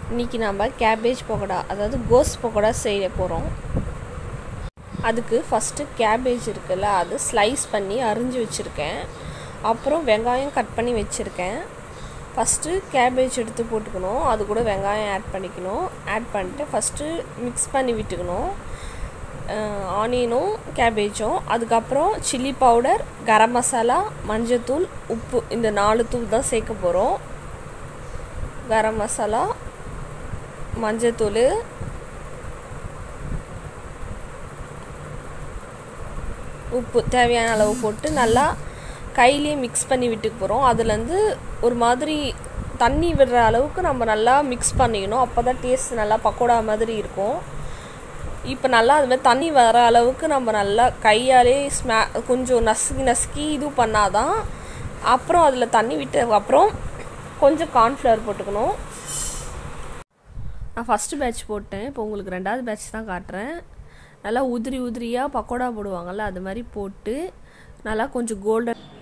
இன்றைக்கி நம்ம கேபேஜ் பக்கோடா அதாவது கோஸ் பக்கோடா செய்ய போகிறோம் அதுக்கு ஃபஸ்ட்டு கேபேஜ் இருக்குல்ல அது ஸ்லைஸ் பண்ணி அரிஞ்சு வச்சுருக்கேன் அப்புறம் வெங்காயம் கட் பண்ணி வச்சுருக்கேன் ஃபஸ்ட்டு கேபேஜ் எடுத்து போட்டுக்கணும் அது கூட வெங்காயம் ஆட் பண்ணிக்கணும் ஆட் பண்ணிட்டு ஃபஸ்ட்டு மிக்ஸ் பண்ணி விட்டுக்கணும் ஆனியனும் கேபேஜும் அதுக்கப்புறம் சில்லி பவுடர் கரம் மசாலா மஞ்சத்தூள் உப்பு இந்த நாலு தூள் தான் சேர்க்க போகிறோம் கரம் மசாலா மஞ்சத்தூள் உப்பு தேவையான அளவு போட்டு நல்லா கையிலேயே மிக்ஸ் பண்ணி விட்டுக்கு போகிறோம் அதுலேருந்து ஒரு மாதிரி தண்ணி விடுற அளவுக்கு நம்ம நல்லா மிக்ஸ் பண்ணிக்கணும் அப்போ தான் டேஸ்ட் நல்லா பக்கோடா மாதிரி இருக்கும் இப்போ நல்லா அது மாதிரி தண்ணி வர அளவுக்கு நம்ம நல்லா கையாலே ஸ்மே கொஞ்சம் நசுக்கி நசுக்கி இது பண்ணாதான் அப்புறம் அதில் தண்ணி விட்டதுக்கப்புறம் கொஞ்சம் கார்ன்ஃப்ளவர் போட்டுக்கணும் நான் ஃபஸ்ட்டு பேட்ச் போட்டேன் இப்போ உங்களுக்கு ரெண்டாவது பேட்ச் தான் காட்டுறேன் நல்லா உதிரி உதிரியாக பக்கோடா போடுவாங்கள்ல அது மாதிரி போட்டு நல்லா கொஞ்சம் கோல்டன்